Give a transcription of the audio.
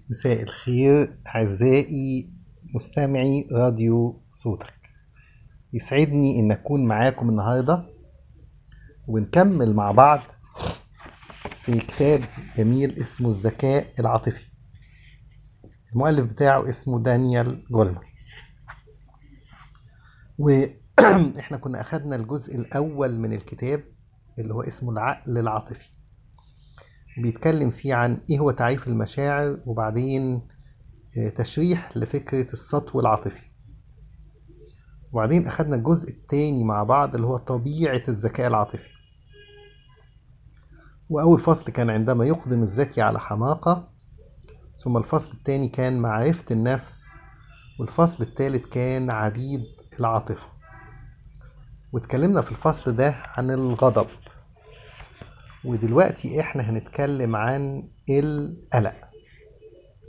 مساء الخير أعزائي مستمعي راديو صوتك يسعدني إن أكون معاكم النهاردة ونكمل مع بعض في كتاب جميل اسمه الذكاء العاطفي المؤلف بتاعه اسمه دانيال جولمر وإحنا كنا أخدنا الجزء الأول من الكتاب اللي هو اسمه العقل العاطفي بيتكلم فيه عن ايه هو تعريف المشاعر وبعدين آه، تشريح لفكرة السطو العاطفي وبعدين أخدنا الجزء التاني مع بعض اللي هو طبيعة الذكاء العاطفي وأول فصل كان عندما يقدم الذكي على حماقة ثم الفصل التاني كان معرفة النفس والفصل التالت كان عبيد العاطفة واتكلمنا في الفصل ده عن الغضب ودلوقتي احنا هنتكلم عن القلق